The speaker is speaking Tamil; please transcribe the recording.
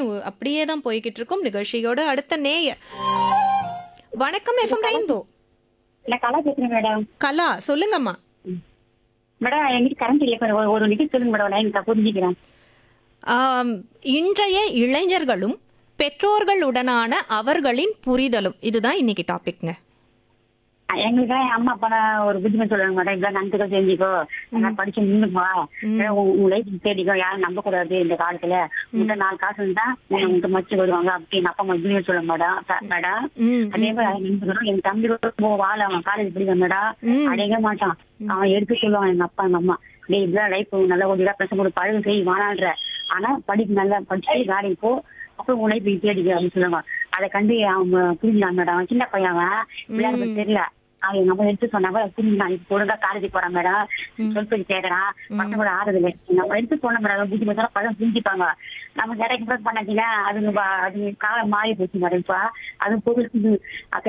உ- அப்படியே தான் போய்கிட்டு இருக்கும் நிகழ்ச்சியோட அடுத்த நேயர் வணக்கம் எஃப்எம் ரெயின்போ நான் கலா பேசுறேன் மேடம் கலா சொல்லுங்கம்மா மேடம் எங்கிட்ட கரண்ட் இல்லை பாரு. ஒரு- ஒரு நிமிஷம் சொல்லுங்க மேடம் நான் எனக்கு புரிஞ்சுக்கிறேன் ஆம், இன்றைய இளைஞர்களும் பெற்றோர்களுடனான அவர்களின் புரிதலும் இதுதான் இன்னைக்கு டாபிக்ங்க அஹ் எங்களுக்கு என் அம்மா அப்பா ஒரு புத்திமதி சொல்லுவாங்க மேடம் இப்ப நன்றிகள் செஞ்சுக்கோ நான் படிச்சு நின்னுப்பா உன் லைஃப் தேடிக்கோ யாரும் நம்ப கூடாது இந்த காலத்துல உங்கள்கிட்ட நாலு காசு இருந்தா உங்க மச்சு வருவாங்க அப்படின்னு அப்பா அம்மா புத்திமதி சொல்லுங்க மேடம் ச- மேடம் ம், அதே மாதிரி நண்பர்களும் என் தம்பி ரொம்ப வாழ அவன் காலேஜ் படிக்க மேடம் ம். அடையவே மாட்டான் அவன் எடுத்து சொல்லுவான் எங்க அப்பா எங்க அம்மா டேய் இப்படிதான் லைஃப் நல்ல ஒரு இதா பேச கூட பழகு செய் வானான்ற ஆனா படிப்பு நல்லா படிச்சு வேலைக்கு போ அப்புறம் உன் லைஃப் தேடிக்க அப்படின்னு சொல்லுவாங்க அதை கண்டு அவன் புரிஞ்சான் மேடம் அவன் சின்ன பையன் அவன் விளையாட தெரியல அவன் எங்க அம்மா எடுத்து சொன்னாங்க புரிஞ்சான் இப்ப ஒழுங்கா காலேஜ் போறான் மேடம் சொல்லி கேக்குறான் பசங்க கூட ஆறுது இல்லை நம்ம எடுத்து போன மேடம் புத்தி பசங்க பழம் புரிஞ்சுப்பாங்க நம்ம நிறைய பண்ணாச்சுன்னா அதுங்க வா- அதுங்க காலம் மாறி போச்சு மேடம் இப்ப அது பொருள்